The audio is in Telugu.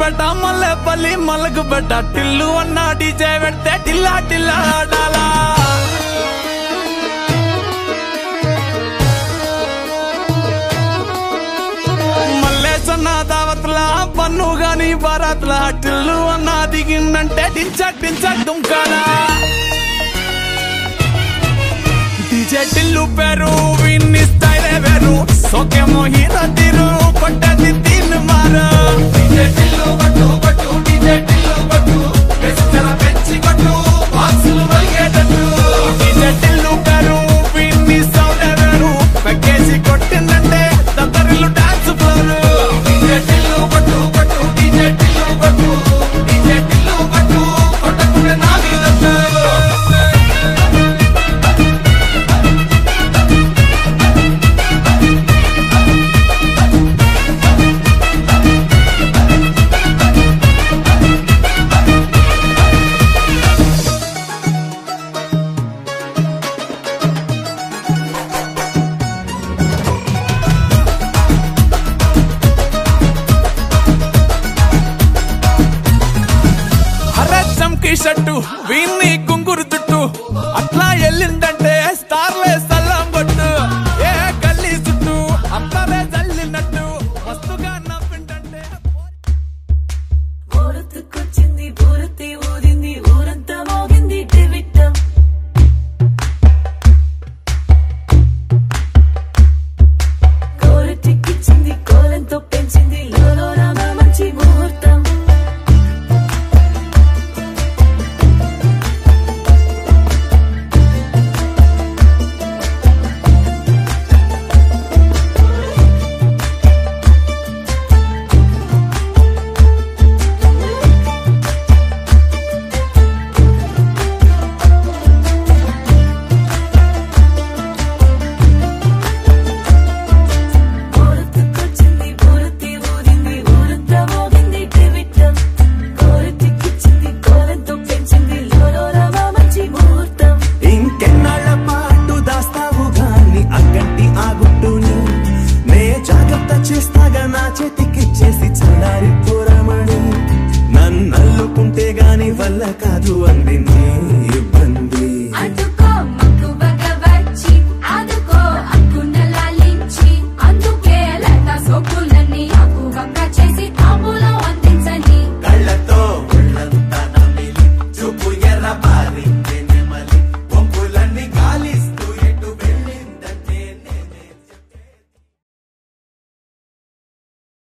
బెట్ట మల్లెపల్లి మలకు బెట్ట టిల్లు అన్న డీజే పెడితే టిల్లా టిల్లా ఆడాలా మల్లేసన్న దావత్ల పన్ను గాని బారాత్ల టిల్లు అన్న దిగిందంటే డించక్ డించక్ దుంకాలా డీజే టిల్లు పేరు విన్ని స్టైలే వేరు సోకేమో హీరో తీరు కొట్టది తీన్ మారు డీజే టిల్లు కొట్టు కొట్టు డీజే టిల్లు కొట్టు పెంచల పెంచి కొట్టు బాక్సులు వలిగేటట్టు డీజే టిల్లు పేరు విన్ని సౌండ్ వేరు పెక్కేసి కొట్టిందంటే దత్తరిల్లు డాన్స్ ఫ్లోర్ డీజే టిల్లు కొట్టు కొట్టు డీజే టిల్లు కొట్టు డీజే టిల్లు కొట్టు కొట్టకుండా నా మీద అరే చంకి షట్టు వీన్ని కుంగురు చుట్టు అట్లా వెళ్ళిందంటే స్టార్లే సల్లం కొట్టు ఏ గల్లీ చుట్టూ అట్లనే జల్లినట్టు మస్తుగా నవ్విందంటే ఊరొత్తుకొచ్చింది ఊరొత్తి ఊరింది ఊరంతా మోగింది టివిట్టం కోరటిక్కిచ్చింది కోలంతో పెంచింది లోలో రామ మంచి ముహూర్తం ఊరొత్తుకొచ్చింది ఊరొత్తి ఊరింది ఊరంతా మోగింది టివిట్టం కోరటిక్కిచ్చింది కోలంతో పెంచింది లోలో రామ మంచి ముహూర్తం ఇంకెన్నాళ్ళ పాటు దాస్తావు గాని అగ్గంటి ఆ గుట్టుని నే జాగ్రత్త చేస్తాగా నా చేతికిచ్చేసి చల్లారి పోరమణి నన్నల్లుకుంటే గాని వల్ల కాదు అంది నీ ఇబ్బంది అందుకో మక్కువగా వచ్చి ఆదుకో అక్కున లాలించి అందుకే లత సోకులన్నీ అక్కువగా చేసి తాంబూలం అందించని కళ్ళతో ఒళ్ళంతా నమిలి చూపు ఎర్ర బారి